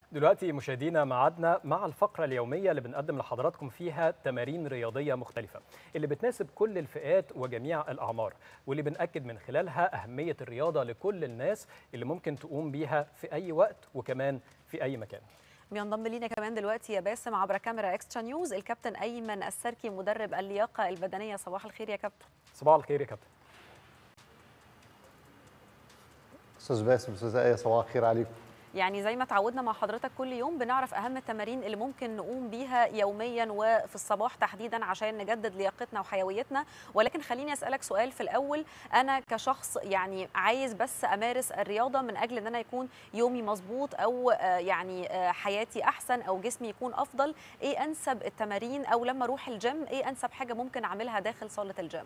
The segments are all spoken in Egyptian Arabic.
دلوقتي مشاهدينا معادنا مع الفقرة اليومية اللي بنقدم لحضراتكم فيها تمارين رياضية مختلفة اللي بتناسب كل الفئات وجميع الأعمار واللي بنأكد من خلالها أهمية الرياضة لكل الناس اللي ممكن تقوم بيها في أي وقت وكمان في أي مكان بينضم لينا كمان دلوقتي يا باسم عبر كاميرا اكسترا نيوز الكابتن ايمن السركي مدرب اللياقه البدنيه صباح الخير يا كابتن صباح الخير يا كابتن استاذ باسم استاذ ايه صباح الخير عليكم يعني زي ما تعودنا مع حضرتك كل يوم بنعرف اهم التمارين اللي ممكن نقوم بيها يوميا وفي الصباح تحديدا عشان نجدد لياقتنا وحيويتنا ولكن خليني اسالك سؤال في الاول انا كشخص يعني عايز بس امارس الرياضه من اجل ان انا يكون يومي مظبوط او يعني حياتي احسن او جسمي يكون افضل ايه انسب التمارين او لما اروح الجيم ايه انسب حاجه ممكن اعملها داخل صاله الجيم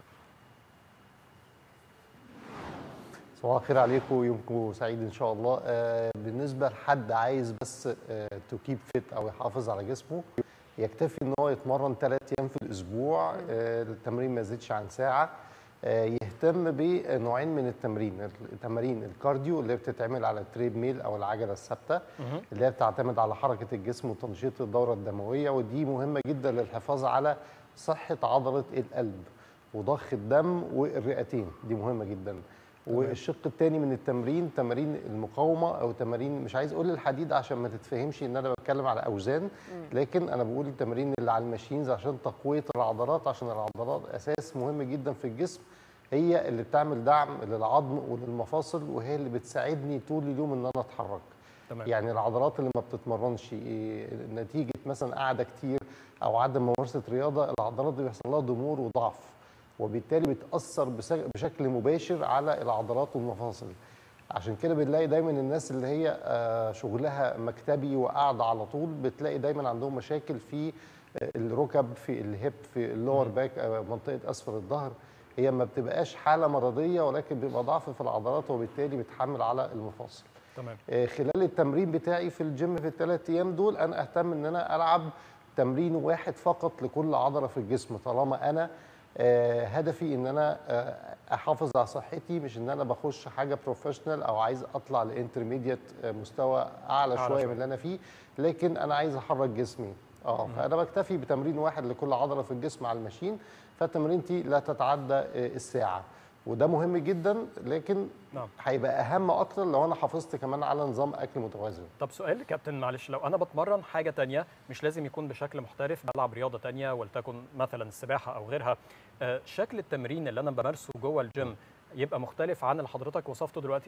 صباح الخير عليكم ويومكم سعيد ان شاء الله آه بالنسبه لحد عايز بس تو كيب فيت او يحافظ على جسمه يكتفي ان هو يتمرن ثلاث ايام في الاسبوع آه التمرين ما يزيدش عن ساعه آه يهتم بنوعين من التمرين التمارين الكارديو اللي بتتعمل على التريد ميل او العجله الثابته اللي هي بتعتمد على حركه الجسم وتنشيط الدوره الدمويه ودي مهمه جدا للحفاظ على صحه عضله القلب وضخ الدم والرئتين دي مهمه جدا والشق الثاني من التمرين تمارين المقاومه او تمارين مش عايز اقول الحديد عشان ما تتفهمش ان انا بتكلم على اوزان لكن انا بقول التمارين اللي على الماشينز عشان تقويه العضلات عشان العضلات اساس مهم جدا في الجسم هي اللي بتعمل دعم للعظم وللمفاصل وهي اللي بتساعدني طول اليوم ان انا اتحرك تمام. يعني العضلات اللي ما بتتمرنش نتيجه مثلا قاعده كتير او عدم ممارسه رياضه العضلات دي بيحصل لها ضمور وضعف وبالتالي بتاثر بشكل مباشر على العضلات والمفاصل عشان كده بنلاقي دايما الناس اللي هي شغلها مكتبي وقاعده على طول بتلاقي دايما عندهم مشاكل في الركب في الهيب في اللور باك منطقه اسفل الظهر هي ما بتبقاش حاله مرضيه ولكن بيبقى ضعف في العضلات وبالتالي بتحمل على المفاصل تمام خلال التمرين بتاعي في الجيم في الثلاث ايام دول انا اهتم ان انا العب تمرين واحد فقط لكل عضله في الجسم طالما انا آه هدفي ان انا آه احافظ على صحتي مش ان انا بخش حاجه بروفيشنال او عايز اطلع لانترميديت آه مستوى اعلى شويه من اللي انا فيه لكن انا عايز احرك جسمي اه فانا بكتفي بتمرين واحد لكل عضله في الجسم على الماشين فتمرينتي لا تتعدى الساعه وده مهم جدا لكن نعم. هيبقى اهم اكتر لو انا حافظت كمان على نظام اكل متوازن طب سؤال كابتن معلش لو انا بتمرن حاجه تانية مش لازم يكون بشكل محترف بلعب رياضه تانية ولتكن مثلا السباحه او غيرها آه شكل التمرين اللي انا بمارسه جوه الجيم يبقى مختلف عن اللي حضرتك وصفته دلوقتي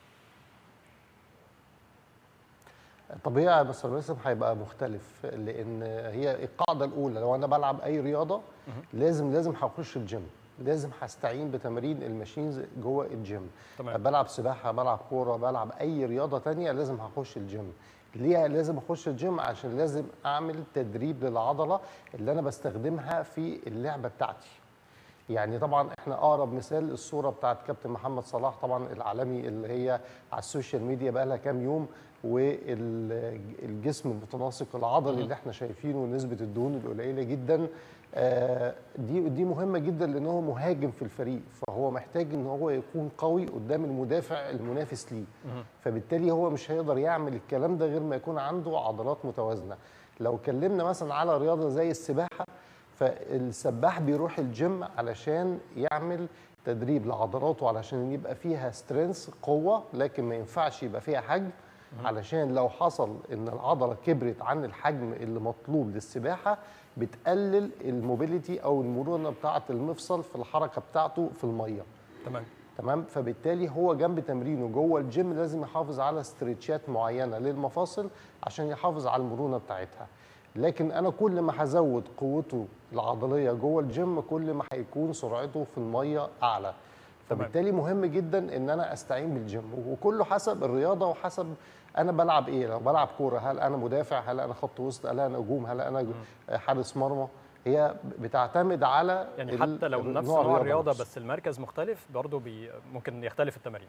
طبيعي يا مستر باسم هيبقى مختلف لان هي القاعده الاولى لو انا بلعب اي رياضه لازم لازم هخش الجيم لازم هستعين بتمارين الماشينز جوه الجيم تمام. بلعب سباحه بلعب كوره بلعب اي رياضه تانية لازم هخش الجيم ليه لازم اخش الجيم عشان لازم اعمل تدريب للعضله اللي انا بستخدمها في اللعبه بتاعتي يعني طبعا احنا اقرب مثال الصوره بتاعت كابتن محمد صلاح طبعا العالمي اللي هي على السوشيال ميديا بقى لها كام يوم والجسم المتناسق العضلي اللي احنا شايفينه ونسبه الدهون القليله جدا دي دي مهمه جدا لان هو مهاجم في الفريق فهو محتاج ان هو يكون قوي قدام المدافع المنافس ليه فبالتالي هو مش هيقدر يعمل الكلام ده غير ما يكون عنده عضلات متوازنه لو اتكلمنا مثلا على رياضه زي السباحه فالسباح بيروح الجيم علشان يعمل تدريب لعضلاته علشان يبقى فيها سترينث قوه لكن ما ينفعش يبقى فيها حجم علشان لو حصل ان العضله كبرت عن الحجم اللي مطلوب للسباحه بتقلل الموبيليتي او المرونه بتاعه المفصل في الحركه بتاعته في الميه تمام تمام فبالتالي هو جنب تمرينه جوه الجيم لازم يحافظ على استرتشات معينه للمفاصل عشان يحافظ على المرونه بتاعتها لكن انا كل ما هزود قوته العضليه جوه الجيم كل ما هيكون سرعته في الميه اعلى فبالتالي مهم جدا ان انا استعين بالجيم وكله حسب الرياضه وحسب انا بلعب ايه لو بلعب كوره هل انا مدافع هل انا خط وسط هل انا هجوم هل انا حارس مرمى هي بتعتمد على يعني حتى لو نفس نوع الرياضه بس المركز مختلف برضه بي ممكن يختلف التمارين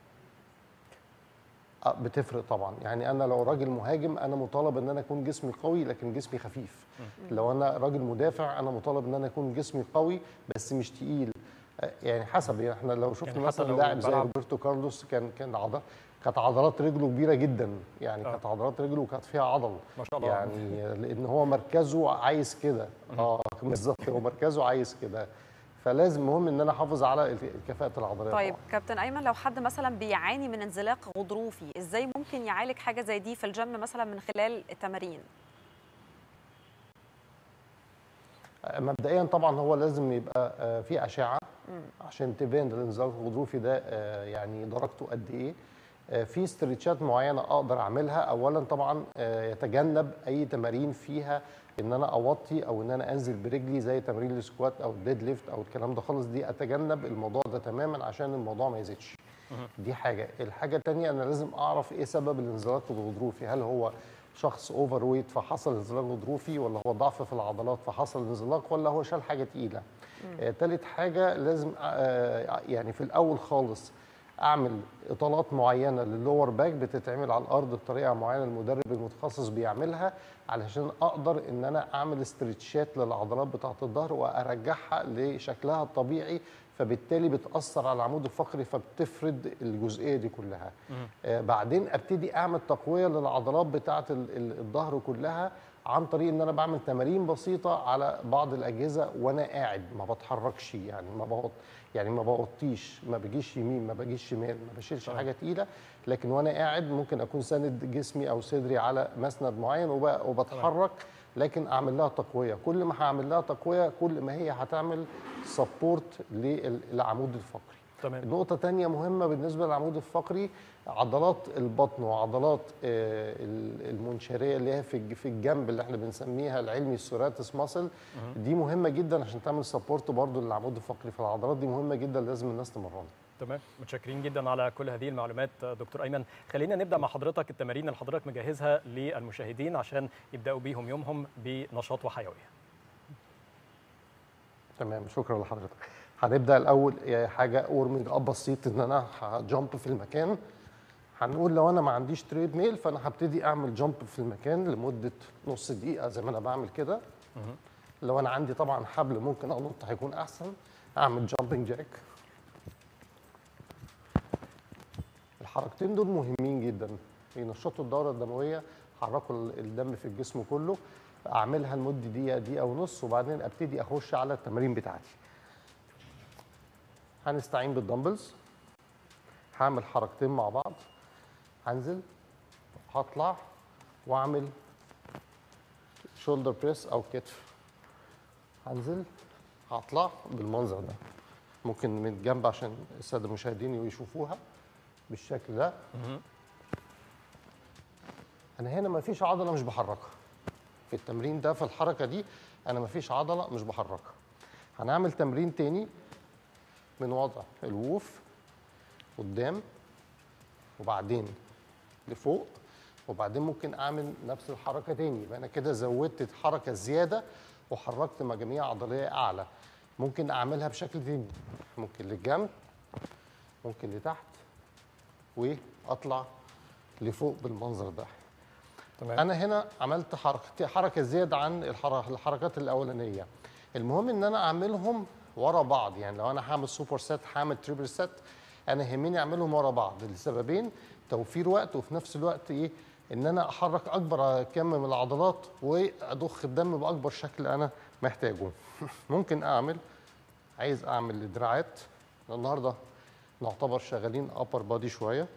بتفرق طبعا يعني انا لو راجل مهاجم انا مطالب ان انا اكون جسمي قوي لكن جسمي خفيف لو انا راجل مدافع انا مطالب ان انا اكون جسمي قوي بس مش تقيل يعني حسب يعني احنا لو شفنا يعني حتى مثلا لو لاعب زي بلعب- روبرتو كارلوس كان كان عضل كانت عضلات رجله كبيره جدا يعني آه. كانت عضلات رجله كانت فيها عضل ما شاء الله يعني لان هو مركزه عايز كده اه بالظبط هو مركزه عايز كده فلازم مهم ان انا احافظ على الك- الكفاءه العضليه طيب طبعاً. كابتن ايمن لو حد مثلا بيعاني من انزلاق غضروفي ازاي ممكن يعالج حاجه زي دي في الجيم مثلا من خلال التمارين مبدئيا طبعا هو لازم يبقى آه، في اشعه عشان تبان الانزلاق الغضروفي ده آه، يعني درجته قد ايه آه، في استرتشات معينه اقدر اعملها اولا طبعا آه، يتجنب اي تمارين فيها ان انا اوطي او ان انا انزل برجلي زي تمارين السكوات او الديد ليفت او الكلام ده خالص دي اتجنب الموضوع ده تماما عشان الموضوع ما يزيدش دي حاجه الحاجه الثانيه انا لازم اعرف ايه سبب الانزلاق الغضروفي هل هو شخص اوفر ويت فحصل انزلاق غضروفي ولا هو ضعف في العضلات فحصل انزلاق ولا هو شال حاجه تقيله آه تالت حاجه لازم آه يعني في الاول خالص اعمل اطالات معينه للور باك بتتعمل على الارض بطريقه معينه المدرب المتخصص بيعملها علشان اقدر ان انا اعمل استرتشات للعضلات بتاعه الظهر وارجعها لشكلها الطبيعي فبالتالي بتاثر على العمود الفقري فبتفرد الجزئيه دي كلها آه بعدين ابتدي اعمل تقويه للعضلات بتاعه ال- ال- الظهر كلها عن طريق ان انا بعمل تمارين بسيطه على بعض الاجهزه وانا قاعد ما بتحركش يعني ما بقط يعني ما بوطيش ما بجيش يمين ما بجيش شمال ما بشيلش تمام. حاجه تقيله لكن وانا قاعد ممكن اكون ساند جسمي او صدري على مسند معين وب- وبتحرك لكن اعمل لها تقويه كل ما هعمل لها تقويه كل ما هي هتعمل سبورت للعمود الفقري تمام نقطة تانية مهمة بالنسبة للعمود الفقري عضلات البطن وعضلات آه، ال- المنشارية اللي هي في الج- في الجنب اللي احنا بنسميها العلمي السوراتس ماسل دي مهمة جدا عشان تعمل سبورت برضو للعمود الفقري فالعضلات دي مهمة جدا لازم الناس تمرنها تمام متشكرين جدا على كل هذه المعلومات دكتور ايمن خلينا نبدا مع حضرتك التمارين اللي حضرتك مجهزها للمشاهدين عشان يبداوا بيهم يومهم بنشاط وحيويه تمام شكرا لحضرتك هنبدا الاول آه، حاجه ورمنج اب بسيط ان انا هجامب في المكان هنقول لو انا ما عنديش تريد ميل فانا هبتدي اعمل جامب في المكان لمده نص دقيقه زي ما انا بعمل كده لو انا عندي طبعا حبل ممكن انط هيكون احسن اعمل جامبنج جاك الحركتين دول مهمين جدا ينشطوا الدوره الدمويه يحركوا ال- الدم في الجسم كله اعملها لمده دقيقه دقيقه ونص وبعدين ابتدي اخش على التمارين بتاعتي هنستعين بالدمبلز هعمل حركتين مع بعض هنزل هطلع واعمل شولدر بريس او كتف هنزل هطلع بالمنظر ده ممكن من الجنب عشان الساده المشاهدين يشوفوها بالشكل ده انا هنا ما فيش عضله مش بحركها في التمرين ده في الحركه دي انا ما فيش عضله مش بحركها هنعمل تمرين تاني من وضع الوقوف قدام وبعدين لفوق وبعدين ممكن اعمل نفس الحركه تاني يبقى انا كده زودت الحركه زياده وحركت مجاميع عضليه اعلى ممكن اعملها بشكل تاني ممكن للجنب ممكن لتحت واطلع لفوق بالمنظر ده تمام انا هنا عملت حركه حركه زياده عن الحر- الحركات الاولانيه المهم ان انا اعملهم ورا بعض يعني لو انا هعمل سوبر سيت هعمل تريبل سيت انا يهمني اعملهم ورا بعض لسببين توفير وقت وفي نفس الوقت ايه ان انا احرك اكبر كم من العضلات واضخ الدم باكبر شكل انا محتاجه ممكن اعمل عايز اعمل دراعات النهارده نعتبر شغالين ابر بادي شويه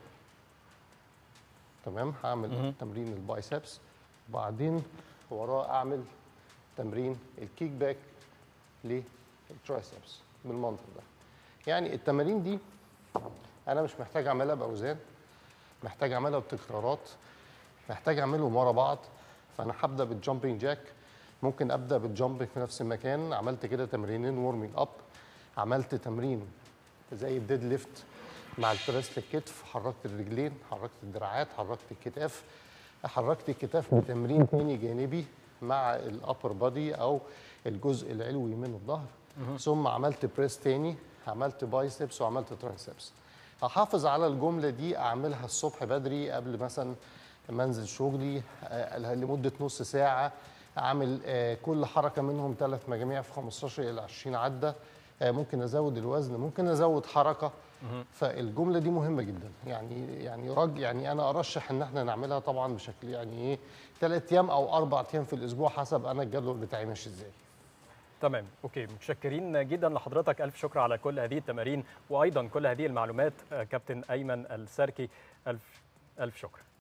تمام هعمل تمرين البايسبس وبعدين وراه اعمل تمرين الكيك باك للترايسبس بالمنظر ده يعني التمارين دي انا مش محتاج اعملها باوزان محتاج اعملها بتكرارات محتاج اعملهم ورا بعض فانا هبدا بالجامبنج جاك ممكن ابدا بالجامبنج في نفس المكان عملت كده تمرينين وورمينج اب عملت تمرين زي الديد ليفت مع البريس للكتف حركت الرجلين حركت الدراعات حركت الكتاف حركت الكتاف بتمرين تاني جانبي مع الابر بادي او الجزء العلوي من الظهر ثم عملت بريس تاني عملت بايسبس وعملت ترايسبس هحافظ على الجمله دي اعملها الصبح بدري قبل مثلا ما انزل شغلي آه، لمده نص ساعه اعمل آه، كل حركه منهم ثلاث مجاميع في 15 الى 20 عده آه، ممكن ازود الوزن ممكن ازود حركه فالجمله دي مهمه جدا يعني يعني رج يعني انا ارشح ان احنا نعملها طبعا بشكل يعني ايه ثلاث ايام او اربع ايام في الاسبوع حسب انا الجدول بتاعي ماشي ازاي تمام اوكي متشكرين جدا لحضرتك الف شكر على كل هذه التمارين وايضا كل هذه المعلومات آه، كابتن ايمن السركي الف الف شكر